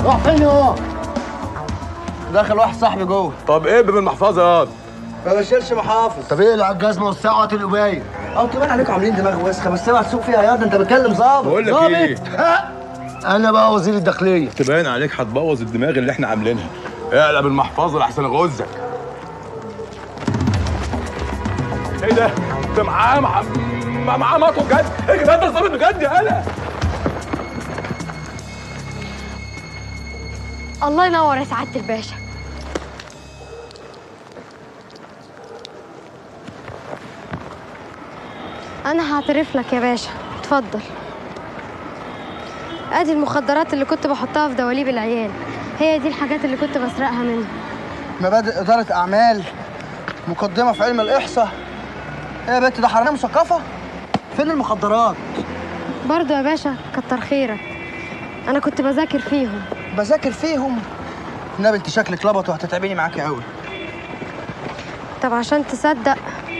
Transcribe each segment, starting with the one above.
راح فين هو؟ داخل واحد صاحبي جوه طب ايه باب المحفظه ياض ما بشيلش محافظ طب ايه اللي على الجزمه والساعه وقت القبايه؟ اه كمان عليكم عاملين دماغ وسخه بس اوعى تسوق فيها ياض انت بتكلم ظابط بقول لك ظابط. ايه؟ ها؟ انا بقى وزير الداخليه تبان عليك هتبوظ الدماغ اللي احنا عاملينها اقلب المحفظه لحسن اغزك ايه ده؟ ده معاه مع... مع- معاه مطوه بجد؟ ايه كده انت ظابط بجد يا هلا الله ينور يا سعاده الباشا انا هعترف لك يا باشا اتفضل ادي المخدرات اللي كنت بحطها في دواليب العيال هي دي الحاجات اللي كنت بسرقها منهم مبادئ اداره اعمال مقدمه في علم الاحصاء ايه يا بنت ده حراميه مثقفه فين المخدرات برضو يا باشا كتر خيرك انا كنت بذاكر فيهم بذاكر فيهم نبي انت شكلك لبط وهتتعبيني معاكي قوي طب عشان تصدق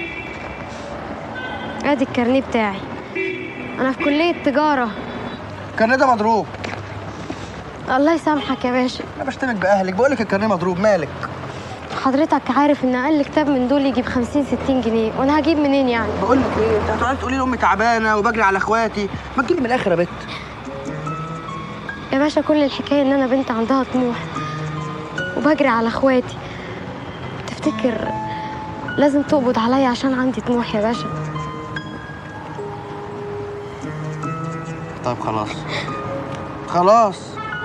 ادي الكارنيه بتاعي انا في كليه تجاره الكارنيه ده مضروب الله يسامحك يا باشا انا بشتمك باهلك بقول لك الكارنيه مضروب مالك حضرتك عارف ان اقل كتاب من دول يجيب 50 60 جنيه وانا هجيب منين يعني بقول لك ايه انت هتقعدي تقولي لي امي تعبانه وبجري على اخواتي ما تجيبي من الاخر يا بت يا باشا كل الحكايه ان انا بنت عندها طموح وبجري على اخواتي تفتكر لازم تقبض عليا عشان عندي طموح يا باشا طيب خلاص خلاص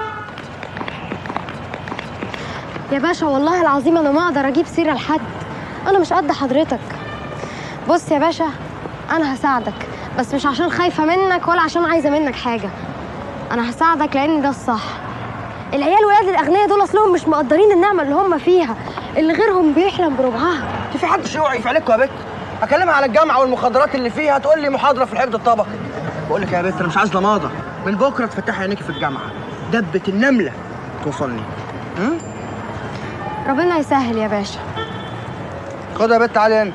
يا باشا والله العظيم انا ما اقدر اجيب سيره لحد انا مش قد حضرتك بص يا باشا انا هساعدك بس مش عشان خايفه منك ولا عشان عايزه منك حاجه انا هساعدك لان ده الصح العيال ولاد الاغنياء دول اصلهم مش مقدرين النعمه اللي هم فيها اللي غيرهم بيحلم بربعها انت في حد شيوعي في عليكم يا بت اكلمها على الجامعه والمخدرات اللي فيها تقول لي محاضره في الحفظ الطبقي بقول لك يا بت انا مش عايز لماضه من بكره تفتحي عينيكي في الجامعه دبه النمله توصلني م? ربنا يسهل يا باشا خد يا بت تعالي هنا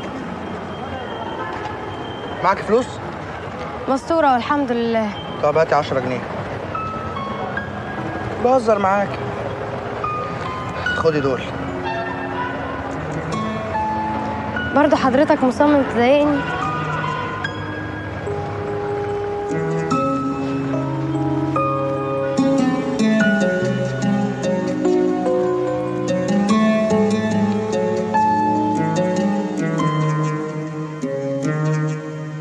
معاك فلوس؟ مستوره والحمد لله طب هاتي 10 جنيه بهزر معاك خدي دول برضه حضرتك مصمم تضايقني